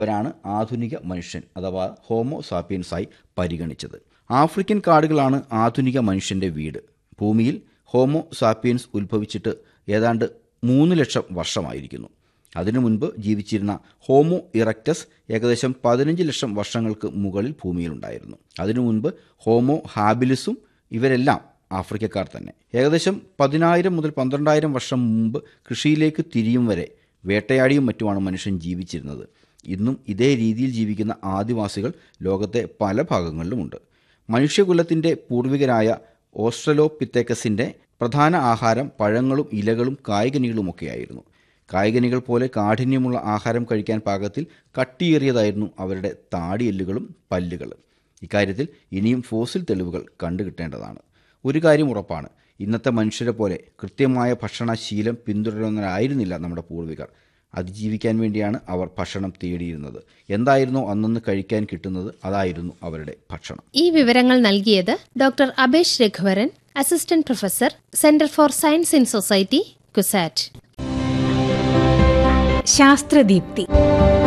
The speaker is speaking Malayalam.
അവരാണ് ആധുനിക മനുഷ്യൻ അഥവാ ഹോമോ സാപ്പിയൻസായി പരിഗണിച്ചത് ആഫ്രിക്കൻ കാടുകളാണ് ആധുനിക മനുഷ്യന്റെ വീട് ഭൂമിയിൽ ഹോമോ സാപ്പിയൻസ് ഉത്ഭവിച്ചിട്ട് ഏതാണ്ട് മൂന്ന് ലക്ഷം വർഷമായിരിക്കുന്നു അതിനു മുൻപ് ജീവിച്ചിരുന്ന ഹോമോ ഇറക്റ്റസ് ഏകദേശം പതിനഞ്ച് ലക്ഷം വർഷങ്ങൾക്ക് മുകളിൽ ഭൂമിയിലുണ്ടായിരുന്നു അതിനു മുൻപ് ഹോമോ ഹാബിലിസും ഇവരെല്ലാം ആഫ്രിക്കക്കാർ തന്നെ ഏകദേശം പതിനായിരം മുതൽ പന്ത്രണ്ടായിരം വർഷം മുമ്പ് കൃഷിയിലേക്ക് തിരിയും വരെ വേട്ടയാടിയും മറ്റുമാണ് മനുഷ്യൻ ജീവിച്ചിരുന്നത് ഇന്നും ഇതേ രീതിയിൽ ജീവിക്കുന്ന ആദിവാസികൾ ലോകത്തെ പല ഭാഗങ്ങളിലുമുണ്ട് മനുഷ്യകുലത്തിൻ്റെ പൂർവികരായ ഓസ്ട്രലോപിത്തേക്കസിൻ്റെ പ്രധാന ആഹാരം പഴങ്ങളും ഇലകളും കായ്കനികളുമൊക്കെയായിരുന്നു കായ്കനികൾ പോലെ കാഠിന്യമുള്ള ആഹാരം കഴിക്കാൻ പാകത്തിൽ കട്ടിയേറിയതായിരുന്നു അവരുടെ താടിയെല്ലുകളും പല്ലുകളും ഇക്കാര്യത്തിൽ ഇനിയും ഫോസിൽ തെളിവുകൾ കണ്ടുകിട്ടേണ്ടതാണ് ഒരു കാര്യം ഉറപ്പാണ് ഇന്നത്തെ മനുഷ്യരെ പോലെ കൃത്യമായ ഭക്ഷണശീലം പിന്തുടരുന്നവരായിരുന്നില്ല നമ്മുടെ പൂർവികർ അതിജീവിക്കാൻ വേണ്ടിയാണ് അവർ ഭക്ഷണം തേടിയിരുന്നത് എന്തായിരുന്നോ അന്നന്ന് കഴിക്കാൻ കിട്ടുന്നത് അതായിരുന്നു അവരുടെ ഭക്ഷണം ഈ വിവരങ്ങൾ നൽകിയത് doctor Abhesh Raghuvaran assistant professor centre for science in society CUSAT ശാസ്ത്രദീപ്തി